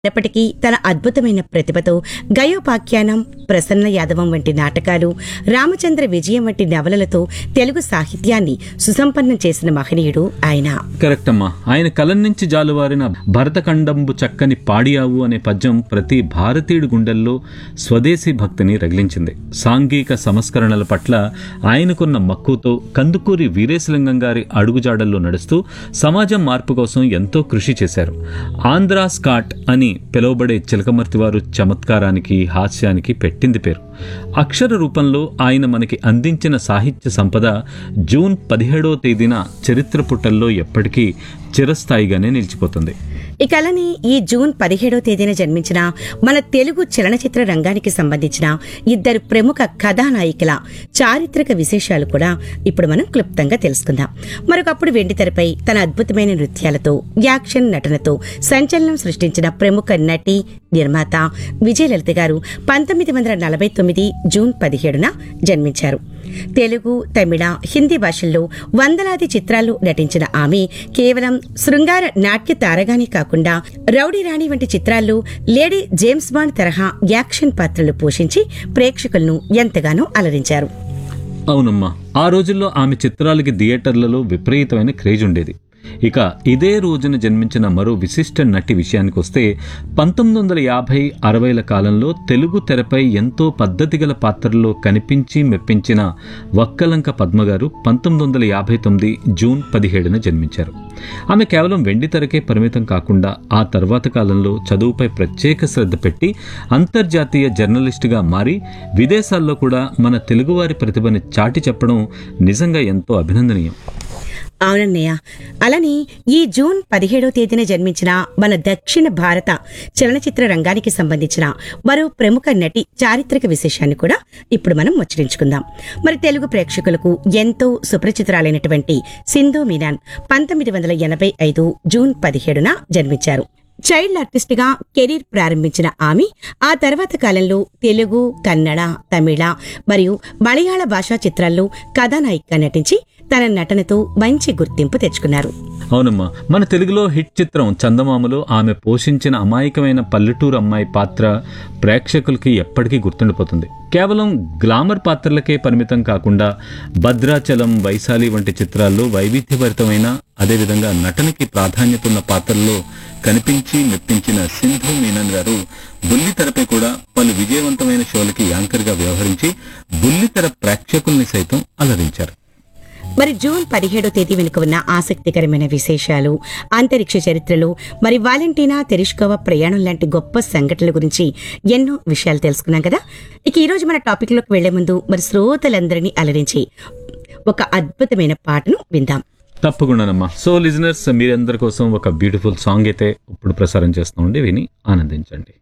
అయినప్పటికీ తన అద్భుతమైన ప్రతిభతో గయోపాఖ్యానం ప్రసన్న యాదవం వంటి నాటకాలు రామచంద్ర విజయం వంటి నవలలతో తెలుగు సాహిత్యాన్ని సుసంపన్నం చేసిన మహనీయుడు ఆయన కరెక్ట్ అమ్మా ఆయన కలం నుంచి జాలువారిన భరతఖండంబు చక్కని పాడియావు అనే పద్యం ప్రతి భారతీయుడి గుండెల్లో స్వదేశీ భక్తిని రగిలించింది సాంఘిక సంస్కరణల పట్ల ఆయనకున్న మక్కువతో కందుకూరి వీరేశలింగం గారి అడుగుజాడల్లో నడుస్తూ సమాజం మార్పు కోసం ఎంతో కృషి చేశారు ఆంధ్రా స్కాట్ అని పిలువబడే చిలకమర్తి వారు చమత్కారానికి హాస్యానికి పెట్టింది పేరు అక్షర రూపంలో ఆయన మనకి అందించిన సాహిత్య సంపద జూన్ పదిహేడవ తేదీన చరిత్ర పుటల్లో ఎప్పటికీ చిరస్థాయిగానే నిలిచిపోతుంది ఈ కళని ఈ జూన్ పదిహేడో తేదీన జన్మించిన మన తెలుగు చలనచిత్ర రంగానికి సంబంధించిన ఇద్దరు ప్రముఖ కథానాయికల చారిత్రక విశేషాలు కూడా ఇప్పుడు మనం క్లుప్తంగా తెలుసుకుందాం మరొకప్పుడు వెండితెరపై తన అద్భుతమైన నృత్యాలతో యాక్షన్ నటనతో సంచలనం సృష్టించిన ప్రముఖ నటి నిర్మాత విజయలలిత గారు పంతొమ్మిది వందల నలభై తొమ్మిది జూన్ పదిహేడున జన్మించారు తెలుగు తమిళ హిందీ భాషల్లో వందలాది చిత్రాల్లో నటించిన ఆమె కేవలం శృంగార నాట్య తారగానే కాకుండా రౌడీ రాణి వంటి చిత్రాల్లో లేడీ జేమ్స్ బాండ్ తరహా యాక్షన్ పాత్రలు పోషించి ప్రేక్షకులను ఎంతగానో అలరించారు అవునమ్మా ఆ రోజుల్లో ఆమె చిత్రాలకి థియేటర్లలో విపరీతమైన క్రేజ్ ఉండేది ఇక ఇదే రోజున జన్మించిన మరో విశిష్ట నటి విషయానికి వస్తే పంతొమ్మిది వందల యాభై అరవైల కాలంలో తెలుగు తెరపై ఎంతో పద్ధతి గల పాత్రల్లో కనిపించి మెప్పించిన వక్కలంక పద్మ గారు పంతొమ్మిది వందల యాభై తొమ్మిది జూన్ పదిహేడున జన్మించారు ఆమె కేవలం వెండి తెరకే పరిమితం కాకుండా ఆ తర్వాత కాలంలో చదువుపై ప్రత్యేక శ్రద్ధ పెట్టి అంతర్జాతీయ జర్నలిస్టుగా మారి విదేశాల్లో కూడా మన తెలుగువారి ప్రతిభని చాటి చెప్పడం నిజంగా ఎంతో అభినందనీయం అవునన్నయ్య అలాని ఈ జూన్ పదిహేడో తేదీన జన్మించిన మన దక్షిణ భారత చలనచిత్ర రంగానికి సంబంధించిన మరో ప్రముఖ నటి చారిత్రక విశేషాన్ని కూడా ఇప్పుడు మనం ముచ్చరించుకుందాం మరి తెలుగు ప్రేక్షకులకు ఎంతో సుపరిచితురాలైనటువంటి సింధు మీనాన్ పంతొమ్మిది వందల ఎనభై ఐదు జూన్ పదిహేడున జన్మించారు చైల్డ్ ఆర్టిస్ట్ గా కెరీర్ ప్రారంభించిన ఆమె ఆ తర్వాత కాలంలో తెలుగు కన్నడ తమిళ మరియు మలయాళ భాషా చిత్రాల్లో కథానాయికగా నటించి తన నటనతో మంచి గుర్తింపు తెచ్చుకున్నారు అవునమ్మా మన తెలుగులో హిట్ చిత్రం చందమామలో ఆమె పోషించిన అమాయకమైన పల్లెటూరు అమ్మాయి పాత్ర ప్రేక్షకులకి ఎప్పటికీ గుర్తుండిపోతుంది కేవలం గ్లామర్ పాత్రలకే పరిమితం కాకుండా భద్రాచలం వైశాలి వంటి చిత్రాల్లో వైవిధ్యభరితమైన అదేవిధంగా నటనకి ప్రాధాన్యత ఉన్న పాత్రల్లో కనిపించి మెప్పించిన సింధు మీనన్ గారు బుల్లితెరపై కూడా పలు విజయవంతమైన షోలకి యాంకర్గా వ్యవహరించి బుల్లితెర ప్రేక్షకుల్ని సైతం అలరించారు మరి జూన్ పదిహేడో తేదీ వెనుక ఉన్న ఆసక్తికరమైన విశేషాలు అంతరిక్ష చరిత్రలు మరి వాలంటీనా తెరుష్కోవ ప్రయాణం లాంటి గొప్ప సంఘటనల గురించి ఎన్నో విషయాలు తెలుసుకున్నాం కదా ఇక ఈ రోజు మన టాపిక్ లోకి వెళ్లే ముందు మరి శ్రోతలందరినీ అలరించి ఒక అద్భుతమైన పాటను విందాం తప్పకుండానమ్మా సో లిజనర్స్ మీరందరి కోసం ఒక బ్యూటిఫుల్ సాంగ్ అయితే ఇప్పుడు ప్రసారం చేస్తామండి విని ఆనందించండి